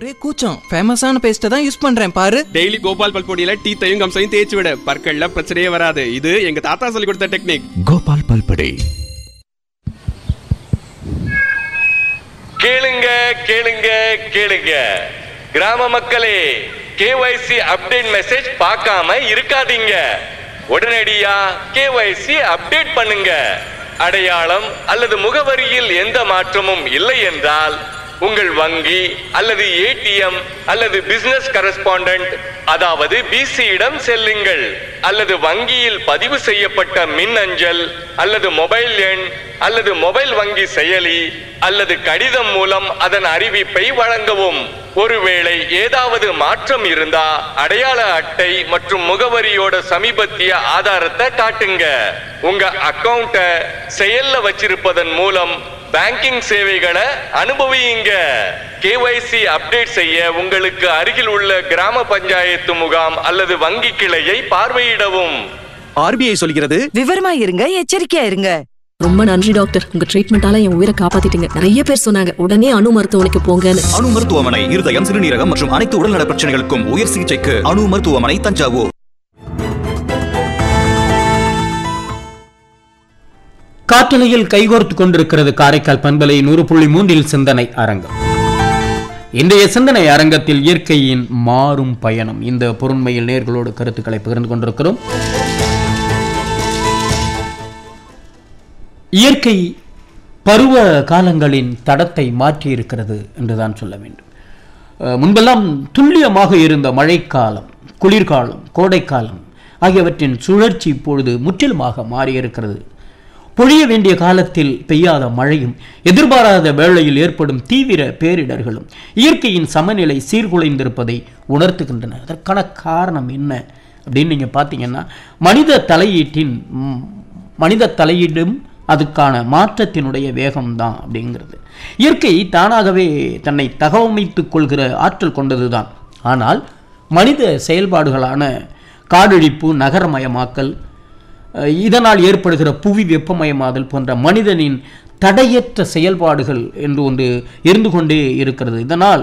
ஒரே கூச்சம் ஃபேமஸான பேஸ்ட்டை தான் யூஸ் பண்றேன் பாரு டெய்லி கோபால் பல் பொடியில டீத்தையும் கம்சையும் தேய்ச்சி விட பற்கள்ல பிரச்சனையே வராது இது எங்க தாத்தா சொல்லி கொடுத்த டெக்னிக் கோபால் பல்படே கேளுங்க கேளுங்க கேளுங்க கிராம மக்களே கேஒய்சி அப்டேட் மெசேஜ் பார்க்காம இருக்காதீங்க உடனடியா கேஒய்சி அப்டேட் பண்ணுங்க அடையாளம் அல்லது முகவரியில் எந்த மாற்றமும் இல்லை என்றால் உங்கள் வங்கி அல்லது ஏடிஎம் அல்லது பிசினஸ் கரஸ்பாண்டன்ட் அதாவது பிசியிடம் செல்லுங்கள் அல்லது வங்கியில் பதிவு செய்யப்பட்ட மின் அஞ்சல் அல்லது மொபைல் எண் அல்லது மொபைல் வங்கி செயலி அல்லது கடிதம் மூலம் அதன் அறிவிப்பை வழங்கவும் ஒருவேளை ஏதாவது மாற்றம் இருந்தா அடையாள அட்டை மற்றும் முகவரியோட சமீபத்திய ஆதாரத்தை காட்டுங்க உங்க அக்கவுண்ட செயல்ல வச்சிருப்பதன் மூலம் பேங்கிங் சேவைகளை அனுபவியுங்க கேஒய்சி அப்டேட் செய்ய உங்களுக்கு அருகில் உள்ள கிராம பஞ்சாயத்து முகாம் அல்லது வங்கி கிளையை பார்வையிடவும் ஆர்பிஐ சொல்கிறது விவரமா இருங்க எச்சரிக்கையா இருங்க ரொம்ப நன்றி டாக்டர் உங்க ட்ரீட்மெண்டால என் உயிரை காப்பாத்திட்டீங்க நிறைய பேர் சொன்னாங்க உடனே அணு மருத்துவமனைக்கு போங்கன்னு அணு மருத்துவமனை இருதயம் சிறுநீரகம் மற்றும் அனைத்து உடல்நல பிரச்சனைகளுக்கும் உயர் சிகிச்சைக்கு அணு மருத்துவமனை தஞ்சாவூர் காற்றலையில் கைகோர்த்து கொண்டிருக்கிறது காரைக்கால் பண்பலை நூறு புள்ளி மூன்றில் சிந்தனை அரங்கம் இன்றைய சிந்தனை அரங்கத்தில் இயற்கையின் மாறும் பயணம் இந்த பொருண்மையில் நேர்களோடு கருத்துக்களை பகிர்ந்து கொண்டிருக்கிறோம் இயற்கை பருவ காலங்களின் தடத்தை மாற்றி இருக்கிறது என்றுதான் சொல்ல வேண்டும் அஹ், முன்பெல்லாம் துல்லியமாக இருந்த மழைக்காலம் குளிர்காலம் கோடைக்காலம் ஆகியவற்றின் சுழற்சி இப்பொழுது முற்றிலுமாக மாறியிருக்கிறது பொழிய வேண்டிய காலத்தில் பெய்யாத மழையும் எதிர்பாராத வேளையில் ஏற்படும் தீவிர பேரிடர்களும் இயற்கையின் சமநிலை சீர்குலைந்திருப்பதை உணர்த்துகின்றன அதற்கான காரணம் என்ன அப்படின்னு நீங்கள் பார்த்தீங்கன்னா மனித தலையீட்டின் ம், மனித தலையீடும் அதுக்கான மாற்றத்தினுடைய வேகம்தான் அப்படிங்கிறது இயற்கை தானாகவே தன்னை தகவமைத்துக் கொள்கிற ஆற்றல் கொண்டதுதான் ஆனால் மனித செயல்பாடுகளான காடழிப்பு நகரமயமாக்கல் அஹ், இதனால் ஏற்படுகிற புவி வெப்பமயமாதல் போன்ற மனிதனின் தடையற்ற செயல்பாடுகள் என்று ஒன்று இருந்து கொண்டே இருக்கிறது இதனால்